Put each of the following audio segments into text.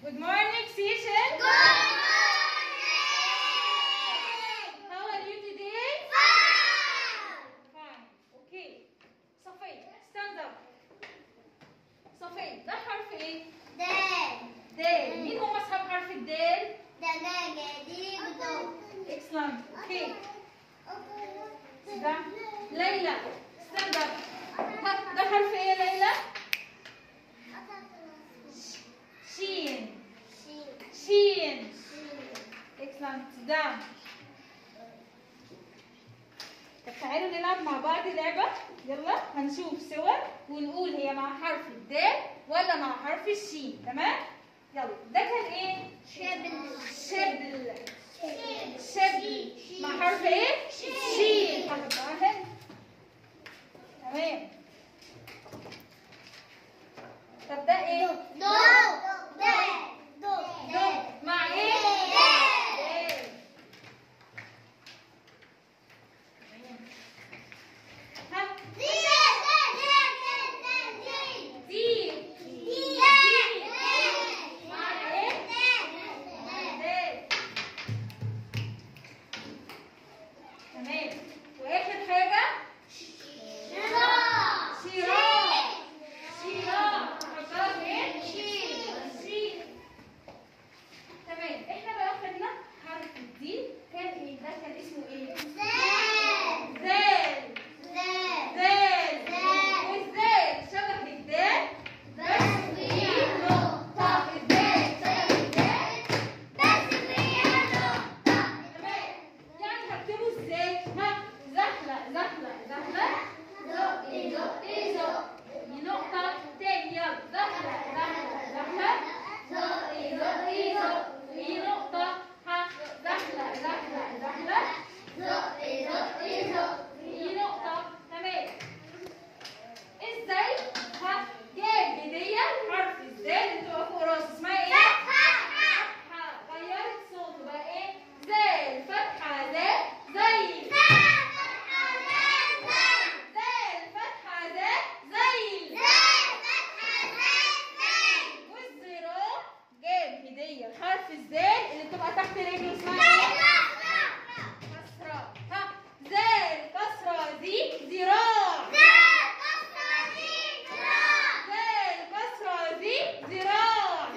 Good morning, Sishan. Good How are you today? morning. Fine. Okay. صفي stand up. صفي ده حرف ايه؟ دال دال. مين هو اصحاب حرف الدال؟ دجاجة دي بدو Excellent. Okay. ده ليلى stand up. ها، ده حرف ايه يا ليلى؟ شين. شين. Excellent. Sit down. طب تعالوا نلعب مع بعض لعبة يلا هنشوف صور ونقول هي مع حرف الدال ولا مع حرف الشين تمام؟ يلا ده كان ايه؟ شبل شبل شبل مع حرف ايه؟ شين هنحطها هنا تمام طب ده ايه؟ دو دال دو دو مع ايه؟ دال. دال. ها دي دي دي مع ايه؟ دال تمام واخر حاجة شراء شراء حطها فين؟ شين تمام احنا بقى خدنا حرف الدي كان ايه ده كان اسمه ايه؟ ذال ذال والذال شبه الدال بس في نقطة الذال شبه الدال تمام يعني هكتبه ازاي؟ ها زحلق زحلق زحلق زقي زقي زق دي نقطة تاني يلا زحلق زحلق زحلق زقي زقي زق دي نقطة ها زحلق زحلق زحلق زقي زقي زق دي نقطة تمام ازاي؟ ها جاب هدية حرف الزال اللي بتبقى فوق راسه اسمها ايه؟ فتحة غيرت صوته بقى ايه؟ زال فتحة زال زي زال فتحة زال زي والزراع جاب هدية حرف الزال اللي بتبقى تحت رجله اسمها ايه؟ كسرة ها زال كسرة دي ذراع زال كسرة دي ذراع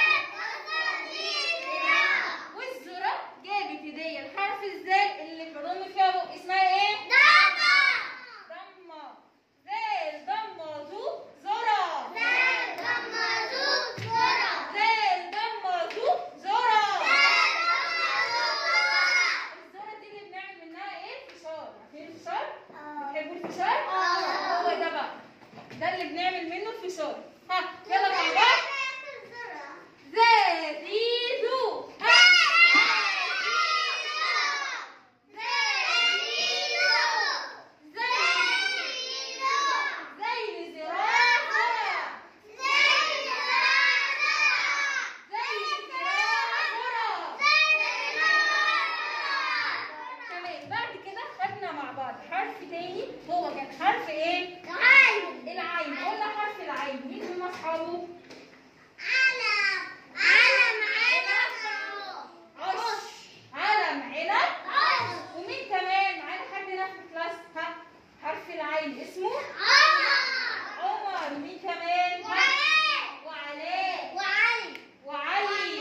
والزراع جابت هدية الحرف الزال اللي بضم فيها بق اسمها ايه؟ ضمة زال ضمة ذو زرع زال ضمة ذو زرع الزرع دي اللي بنعمل منها ايه؟ فشار عارفين الفشار؟ بتحبوا الفشار؟ آه. هو ده بقى ده اللي بنعمل منه الفشار ها يلا مع بعض زاديدو ها زي زراع زرع زي زراع زرع تمام بعد كده خدنا مع بعض حرف تاني هو كان حرف ايه؟ العين قلنا حرف العين مين هم اصحابه؟ عش علم عنب ومين كمان معانا حد هنا في الكلاس ها حرف العين اسمه عمر ومين كمان ها وعلاء وعلي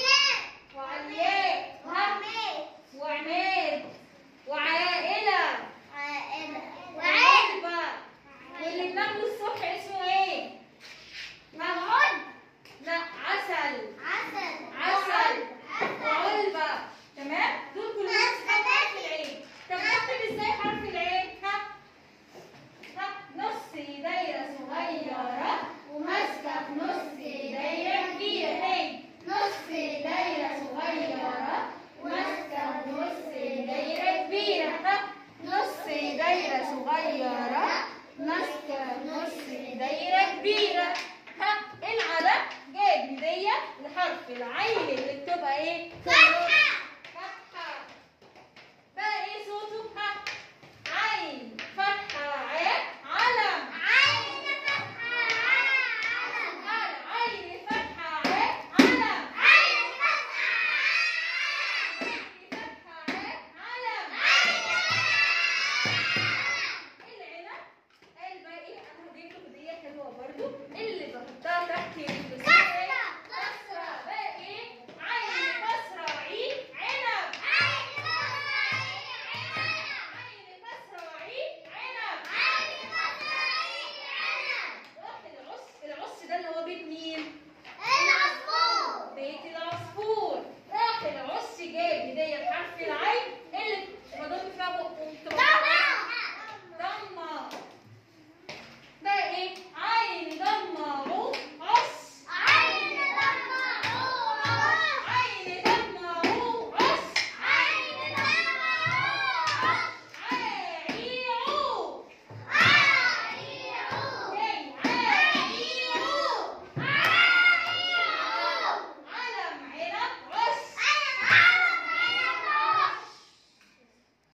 وعلياء ها وعماد وعائلة وعلبة واللي بناكله الصبح اسمه ايه؟ ها؟ لا عسل عسل وعلبة تمام؟ دول كلهم اسمهم حرف العين طب نكتب ازاي حرف العين؟ ها؟ ها؟ نص دايرة صغيرة وماسكة في نص دايرة كبيرة هي نص دايرة صغيرة وماسكة في نص دايرة كبيرة ها؟ نص دايرة صغيرة ماسكة في نص دايرة كبيرة ها؟ العلم جاب هدية لحرف العين اللي بتبقى ايه؟ في النص.